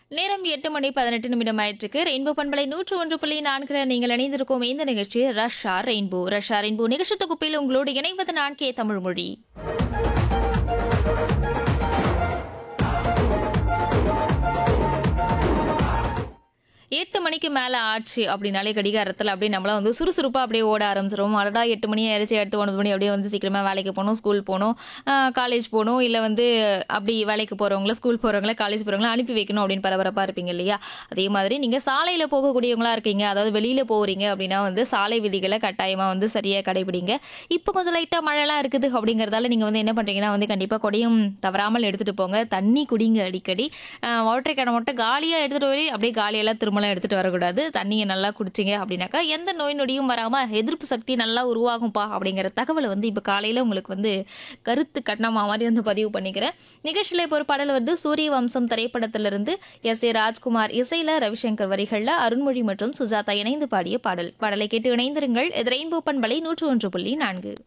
நேரம் எட்டு மணி பதினெட்டு நிமிடம் ஆயிற்றுக்கு ரெயின்போ பண்பலை நூற்று ஒன்று புள்ளி நான்குல நீங்கள் இணைந்திருக்கும் இந்த நிகழ்ச்சி ரஷ்யா ரெயின்போ ரஷ்யா ரெயின்போ நிகழ்ச்சி தொகுப்பில் உங்களோடு இணைவது நான் கே தமிழ்மொழி எட்டு மணிக்கு மேலே ஆச்சு அப்படின்னாலே கடிகாரத்தில் அப்படியே நம்மளாம் வந்து சுறுசுறுப்பாக அப்படியே ஓட ஆரம்பிச்சிருவோம் அடடா எட்டு மணி ஆயிடுச்சு அடுத்து ஒன்பது மணி அப்படியே வந்து சீக்கிரமாக வேலைக்கு போகணும் ஸ்கூல் போகணும் காலேஜ் போகணும் இல்லை வந்து அப்படி வேலைக்கு போகிறவங்கள ஸ்கூல் போகிறவங்கள காலேஜ் போகிறவங்கள அனுப்பி வைக்கணும் அப்படின்னு பரபரப்பாக இருப்பீங்க இல்லையா அதே மாதிரி நீங்கள் சாலையில் போகக்கூடியவங்களா இருக்கீங்க அதாவது வெளியில் போகிறீங்க அப்படின்னா வந்து சாலை விதிகளை கட்டாயமாக வந்து சரியாக கடைபிடிங்க இப்போ கொஞ்சம் லைட்டாக மழைலாம் இருக்குது அப்படிங்கிறதால நீங்கள் வந்து என்ன பண்ணுறீங்கன்னா வந்து கண்டிப்பாக கொடையும் தவறாமல் எடுத்துகிட்டு போங்க தண்ணி குடிங்க அடிக்கடி வாட்டர் கேனை மட்டும் காலியாக எடுத்துகிட்டு போய் அப்படியே காலியெல்லாம் திரும்பலாம் எடுத்துகிட்டு வரக்கூடாது தண்ணியை நல்லா குடிச்சிங்க அப்படின்னாக்கா எந்த நோய் நொடியும் வராமல் எதிர்ப்பு சக்தி நல்லா உருவாகும்பா அப்படிங்கிற தகவலை வந்து இப்போ காலையில் உங்களுக்கு வந்து கருத்து கட்டணமா மாதிரி வந்து பதிவு பண்ணிக்கிறேன் நிகழ்ச்சியில் இப்போ ஒரு பாடல் வந்து சூரிய வம்சம் திரைப்படத்திலிருந்து எஸ் ஏ ராஜ்குமார் இசையில் ரவிசங்கர் வரிகளில் அருண்மொழி மற்றும் சுஜாதா இணைந்து பாடிய பாடல் பாடலை கேட்டு இணைந்திருங்கள் இது ரெயின்போ பண்பலை நூற்று ஒன்று புள்ளி நான்கு